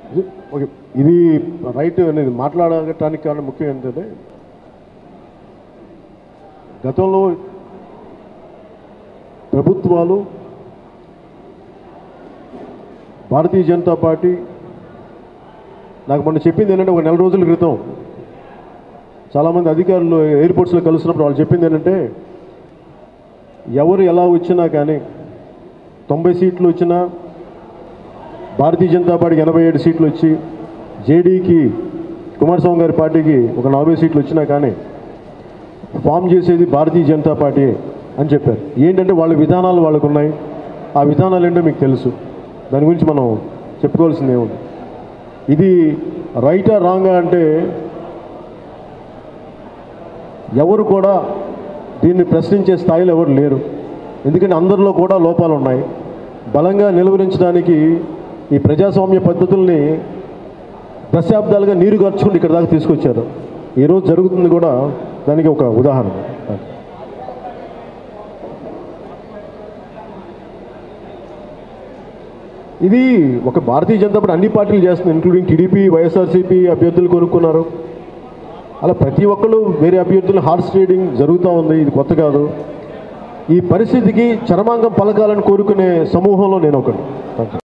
ఇది- ఓకే ఇది రైట్ అనేది మాట్లాడటానికి కారణం ముఖ్యం ఏంటంటే గతంలో ప్రభుత్వాలు భారతీయ జనతా పార్టీ నాకు మొన్న చెప్పింది ఏంటంటే ఒక నెల రోజుల క్రితం చాలామంది అధికారులు ఎయిర్పోర్ట్స్లో కలుస్తున్నప్పుడు వాళ్ళు చెప్పింది ఏంటంటే ఎవరు ఎలా వచ్చినా కానీ తొంభై సీట్లు వచ్చినా భారతీయ జనతా పార్టీకి ఎనభై ఏడు సీట్లు వచ్చి జేడీకి కుమారస్వామి గారి పార్టీకి ఒక నలభై సీట్లు వచ్చినా కానీ ఫామ్ చేసేది భారతీయ జనతా పార్టీ అని చెప్పారు ఏంటంటే వాళ్ళ విధానాలు వాళ్ళకు ఉన్నాయి ఆ విధానాలు ఏంటో మీకు తెలుసు దాని గురించి మనం చెప్పుకోవాల్సింది ఏముంది ఇది రైటా రాంగా అంటే ఎవరు కూడా దీన్ని ప్రశ్నించే స్థాయిలో ఎవరు లేరు ఎందుకంటే అందరిలో కూడా లోపాలు ఉన్నాయి బలంగా నిలువరించడానికి ఈ ప్రజాస్వామ్య పద్ధతుల్ని దశాబ్దాలుగా నీరు గర్చుకుంటూ ఇక్కడ దాకా తీసుకొచ్చారు ఈరోజు జరుగుతుంది కూడా దానికి ఒక ఉదాహరణ ఇది ఒక భారతీయ జనతా పార్టీ అన్ని పార్టీలు చేస్తుంది ఇంక్లూడింగ్ టీడీపీ వైఎస్ఆర్సీపీ అభ్యర్థులు కొనుక్కున్నారు అలా ప్రతి ఒక్కళ్ళు వేరే అభ్యర్థులు హార్స్ ట్రేడింగ్ జరుగుతూ ఉంది ఇది కొత్త కాదు ఈ పరిస్థితికి చరమాంగం పలకాలని కోరుకునే సమూహంలో నేను ఒకటి